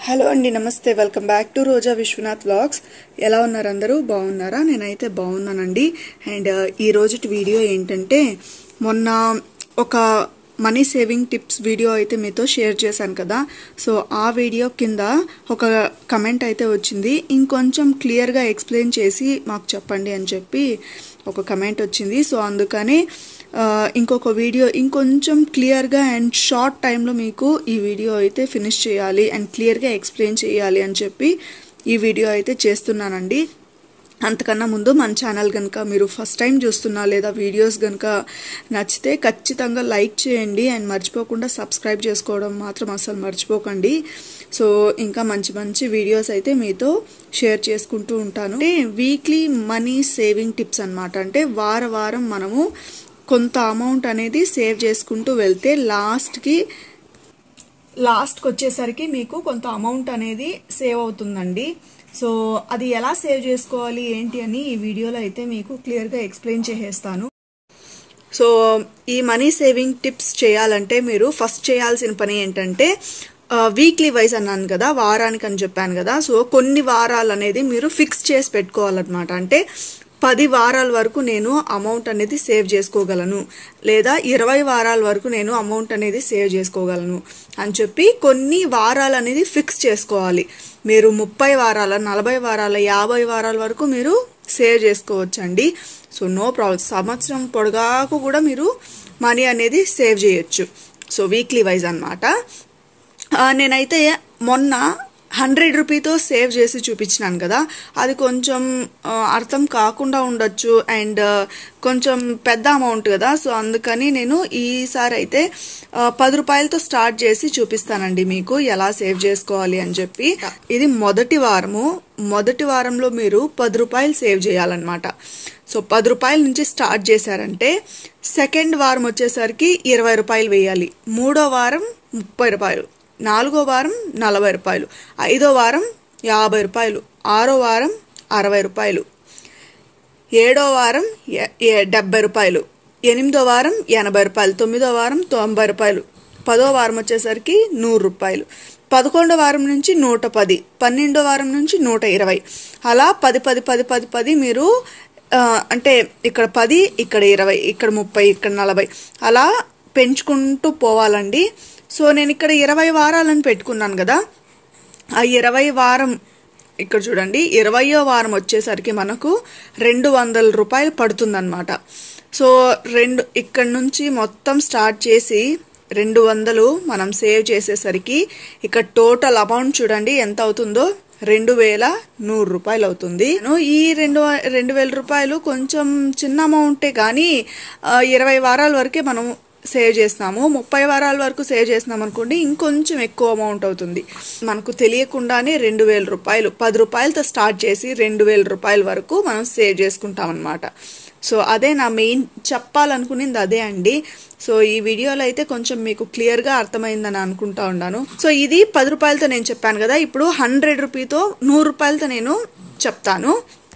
hello అండి నమస్తే welcome back to Roja Vishwanath vlogs ఎలా ఉన్నారు అందరూ బాగున్నారా నేనైతే బాగున్నానండి అండ్ ఈ రోజుటి వీడియో ఏంటంటే మొన్న ఒక మనీ సేవింగ్ టిప్స్ వీడియో అయితే మీతో షేర్ చేశాను కదా సో ఆ వీడియో కింద ఒక కమెంట్ అయితే వచ్చింది ఇంకొంచెం క్లియర్గా ఎక్స్ప్లెయిన్ చేసి మాకు చెప్పండి అని చెప్పి ఒక కమెంట్ వచ్చింది సో అందుకని ఆ, ఇంకొక వీడియో ఇంకొంచెం క్లియర్గా అండ్ షార్ట్ టైంలో మీకు ఈ వీడియో అయితే ఫినిష్ చేయాలి అండ్ క్లియర్గా ఎక్స్ప్లెయిన్ చేయాలి అని చెప్పి ఈ వీడియో అయితే చేస్తున్నానండి అంతకన్నా ముందు మన ఛానల్ కనుక మీరు ఫస్ట్ టైం చూస్తున్నా లేదా వీడియోస్ కనుక నచ్చితే ఖచ్చితంగా లైక్ చేయండి అండ్ మర్చిపోకుండా సబ్స్క్రైబ్ చేసుకోవడం మాత్రం అసలు మర్చిపోకండి సో ఇంకా మంచి మంచి వీడియోస్ అయితే మీతో షేర్ చేసుకుంటూ ఉంటాను అంటే వీక్లీ మనీ సేవింగ్ టిప్స్ అన్నమాట అంటే వార వారం మనము కొంత అమౌంట్ అనేది సేవ్ చేసుకుంటూ వెళ్తే లాస్ట్కి లాస్ట్కి వచ్చేసరికి మీకు కొంత అమౌంట్ అనేది సేవ్ అవుతుందండి సో అది ఎలా సేవ్ చేసుకోవాలి ఏంటి అని ఈ వీడియోలో అయితే మీకు క్లియర్గా ఎక్స్ప్లెయిన్ చేసేస్తాను సో ఈ మనీ సేవింగ్ టిప్స్ చేయాలంటే మీరు ఫస్ట్ చేయాల్సిన పని ఏంటంటే వీక్లీ వైజ్ అన్నాను కదా వారానికి అని చెప్పాను కదా సో కొన్ని వారాలు అనేది మీరు ఫిక్స్ చేసి పెట్టుకోవాలన్నమాట అంటే పది వారాల వరకు నేను అమౌంట్ అనేది సేవ్ చేసుకోగలను లేదా ఇరవై వారాల వరకు నేను అమౌంట్ అనేది సేవ్ చేసుకోగలను అని చెప్పి కొన్ని వారాలు అనేది ఫిక్స్ చేసుకోవాలి మీరు ముప్పై వారాల నలభై వారాల యాభై వారాల వరకు మీరు సేవ్ చేసుకోవచ్చండి సో నో ప్రాబ్లం సంవత్సరం పొడగాకు కూడా మీరు మనీ అనేది సేవ్ చేయొచ్చు సో వీక్లీ వైజ్ అనమాట నేనైతే మొన్న హండ్రెడ్ రూపీతో సేవ్ చేసి చూపించినాను కదా అది కొంచెం ఆ, అర్థం కాకుండా ఉండొచ్చు అండ్ కొంచెం పెద్ద అమౌంట్ కదా సో అందుకని నేను ఈసారి అయితే ఆ, పది రూపాయలతో స్టార్ట్ చేసి చూపిస్తానండి మీకు ఎలా సేవ్ చేసుకోవాలి అని చెప్పి ఇది మొదటి వారము మొదటి వారంలో మీరు పది రూపాయలు సేవ్ చేయాలన్నమాట సో పది రూపాయల నుంచి స్టార్ట్ చేశారంటే సెకండ్ వారం వచ్చేసరికి ఇరవై రూపాయలు వేయాలి మూడో వారం ముప్పై రూపాయలు నాలుగో వారం నలభై రూపాయలు ఐదో వారం యాభై రూపాయలు ఆరో వారం అరవై రూపాయలు ఏడో వారం ఎ- ఎ- డెబ్బై రూపాయలు ఎనిమిదో వారం ఎనభై రూపాయలు తొమ్మిదో వారం తొంభై రూపాయలు పదో వారం వచ్చేసరికి నూరు రూపాయలు పదకొండో వారం నుంచి నూట పది పన్నెండో వారం నుంచి నూట ఇరవై అలా పది పది పది పది పది మీరు ఆ, అంటే ఇక్కడ పది ఇక్కడ ఇరవై ఇక్కడ ముప్పై ఇక్కడ నలభై అలా పెంచుకుంటూ పోవాలండి సో నేను ఇక్కడ ఇరవై వారాలని పెట్టుకున్నాను కదా ఆ ఇరవై వారం ఇక్కడ చూడండి ఇరవయో వారం వచ్చేసరికి మనకు రెండు వందల రూపాయలు పడుతుందన్నమాట సో రెండు ఇక్కడ నుంచి మొత్తం స్టార్ట్ చేసి రెండు వందలు మనం సేవ్ చేసేసరికి ఇక్కడ టోటల్ అమౌంట్ చూడండి ఎంత అవుతుందో రెండు వేల నూరు రూపాయలు అవుతుంది నేను ఈ రెండు వ- రెండు వేల రూపాయలు కొంచెం చిన్న అమౌంటే కానీ ఆ, ఇరవై వారాల వరకే మనం సేవ్ చేస్తున్నాము ముప్పై వారాల వరకు సేవ్ చేస్తున్నాం అనుకోండి ఇంకొంచెం ఎక్కువ అమౌంట్ అవుతుంది మనకు తెలియకుండానే రెండు వేల రూపాయలు పది రూపాయలతో స్టార్ట్ చేసి రెండు వేల రూపాయల వరకు మనం సేవ్ చేసుకుంటాం అనమాట సో అదే నా మెయిన్ చెప్పాలనుకునేది అదే అండి సో ఈ వీడియోలో అయితే కొంచెం మీకు క్లియర్గా అర్థమైందని అనుకుంటా ఉన్నాను సో ఇది పది రూపాయలతో నేను చెప్పాను కదా ఇప్పుడు హండ్రెడ్ రూపీతో నూరు రూపాయలతో నేను చెప్తాను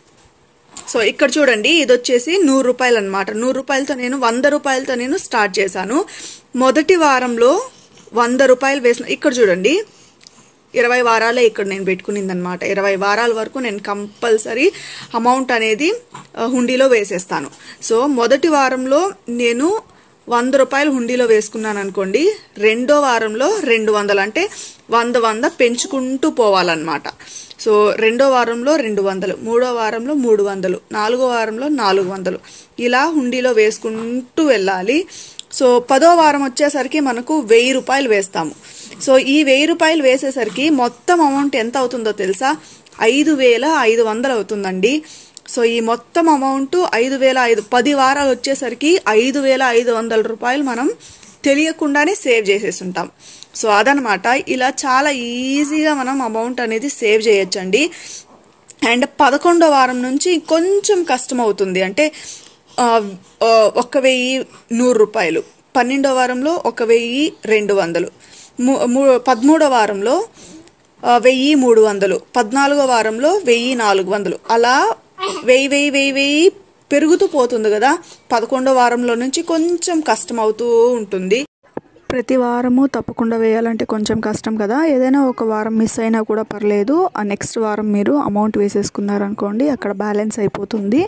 సో ఇక్కడ చూడండి ఇది వచ్చేసి నూరు రూపాయలు అనమాట నూరు రూపాయలతో నేను వంద రూపాయలతో నేను స్టార్ట్ చేశాను మొదటి వారంలో వంద రూపాయలు వేసిన ఇక్కడ చూడండి ఇరవై వారాలే ఇక్కడ నేను పెట్టుకునింది అనమాట ఇరవై వారాల వరకు నేను కంపల్సరీ అమౌంట్ అనేది ఆ, హుండీలో వేసేస్తాను సో మొదటి వారంలో నేను వంద రూపాయలు హుండీలో వేసుకున్నాను అనుకోండి రెండో వారంలో రెండు వందలు అంటే వంద వంద పెంచుకుంటూ పోవాలన్నమాట సో రెండో వారంలో రెండు వందలు మూడో వారంలో మూడు వందలు నాలుగో వారంలో నాలుగు వందలు ఇలా హుండీలో వేసుకుంటూ వెళ్ళాలి సో పదో వారం వచ్చేసరికి మనకు వెయ్యి రూపాయలు వేస్తాము సో ఈ వెయ్యి రూపాయలు వేసేసరికి మొత్తం అమౌంట్ ఎంత అవుతుందో తెలుసా ఐదు వేల ఐదు వందలు అవుతుందండి సో ఈ మొత్తం అమౌంట్ ఐదు వేల ఐదు పది వారాలు వచ్చేసరికి ఐదు వేల ఐదు వందల రూపాయలు మనం తెలియకుండానే సేవ్ చేసేసి ఉంటాం సో అదనమాట ఇలా చాలా ఈజీగా మనం అమౌంట్ అనేది సేవ్ చేయొచ్చండి అండ్ పదకొండో వారం నుంచి కొంచెం కష్టం అవుతుంది అంటే ఆ, ఆ, ఒక వెయ్యి నూరు రూపాయలు పన్నెండో వారంలో ఒక వెయ్యి రెండు వందలు ము- ము- పదమూడో వారంలో ఆ, వెయ్యి మూడు వందలు పద్నాలుగో వారంలో వెయ్యి నాలుగు వందలు అలా వెయ్యి వెయ్యి వెయ్యి వెయ్యి పెరుగుతూ పోతుంది కదా పదకొండో వారంలో నుంచి కొంచెం కష్టం అవుతూ ఉంటుంది ప్రతి వారము తప్పకుండా వేయాలంటే కొంచెం కష్టం కదా ఏదైనా ఒక వారం మిస్ అయినా కూడా పర్లేదు ఆ నెక్స్ట్ వారం మీరు అమౌంట్ వేసేసుకున్నారనుకోండి అక్కడ బ్యాలెన్స్ అయిపోతుంది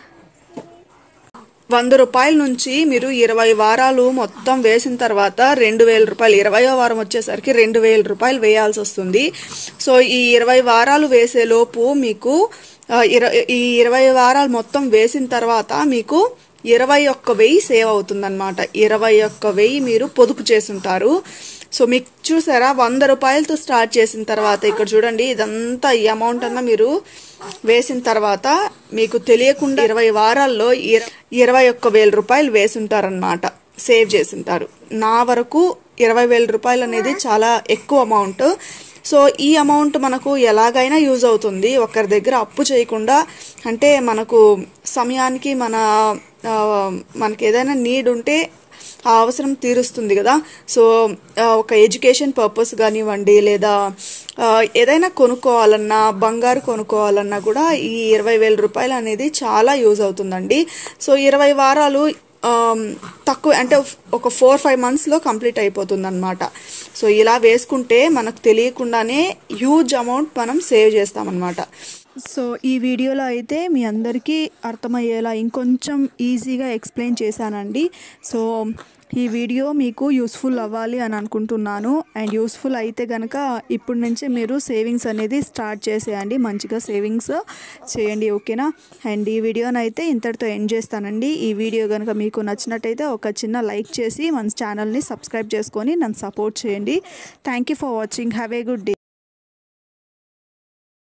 వంద రూపాయల నుంచి మీరు ఇరవై వారాలు మొత్తం వేసిన తర్వాత రెండు వేల రూపాయలు ఇరవయో వారం వచ్చేసరికి రెండు వేల రూపాయలు వేయాల్సి వస్తుంది సో ఈ ఇరవై వారాలు వేసే లోపు మీకు ఆ, ఇర ఈ ఇరవై వారాలు మొత్తం వేసిన తర్వాత మీకు ఇరవై ఒక్క వెయ్యి సేవ్ అవుతుందన్నమాట ఇరవై ఒక్క వెయ్యి మీరు పొదుపు చేసుంటారు సో మీకు చూసారా వంద రూపాయలతో స్టార్ట్ చేసిన తర్వాత ఇక్కడ చూడండి ఇదంతా ఈ అమౌంట్ అన్నా మీరు వేసిన తర్వాత మీకు తెలియకుండా ఇరవై వారాల్లో ఇర ఇరవై ఒక్క వేల రూపాయలు వేసుంటారనమాట సేవ్ చేసుంటారు నా వరకు ఇరవై వేల రూపాయలు అనేది చాలా ఎక్కువ అమౌంట్ సో ఈ అమౌంట్ మనకు ఎలాగైనా యూజ్ అవుతుంది ఒకరి దగ్గర అప్పు చేయకుండా అంటే మనకు సమయానికి మన ఆ, మనకి ఏదైనా నీడ్ ఉంటే ఆ అవసరం తీరుస్తుంది కదా సో ఆ, ఒక ఎడ్యుకేషన్ పర్పస్ కానివ్వండి లేదా ఆ, ఏదైనా కొనుక్కోవాలన్నా బంగారు కొనుక్కోవాలన్నా కూడా ఈ ఇరవై వేల రూపాయలు అనేది చాలా యూజ్ అవుతుందండి సో ఇరవై వారాలు ఆమ్, తక్కువ అంటే ఒక ఫోర్ ఫైవ్ మంత్స్లో కంప్లీట్ అయిపోతుంది అనమాట సో ఇలా వేసుకుంటే మనకు తెలియకుండానే హ్యూజ్ అమౌంట్ మనం సేవ్ చేస్తామన్నమాట సో ఈ వీడియోలో అయితే మీ అందరికీ అర్థమయ్యేలా ఇంకొంచెం ఈజీగా ఎక్స్ప్లెయిన్ చేశానండి సో ఈ వీడియో మీకు యూస్ఫుల్ అవ్వాలి అని అనుకుంటున్నాను అండ్ యూస్ఫుల్ అయితే కనుక ఇప్పటి నుంచే మీరు సేవింగ్స్ అనేది స్టార్ట్ చేసేయండి మంచిగా సేవింగ్స్ చేయండి ఓకేనా అండ్ ఈ వీడియోని అయితే ఇంతటితో ఎండ్ చేస్తానండి ఈ వీడియో కనుక మీకు నచ్చినట్టయితే ఒక చిన్న లైక్ చేసి మన ఛానల్ని సబ్స్క్రైబ్ చేసుకొని నన్ను సపోర్ట్ చేయండి thank you for watching have a good day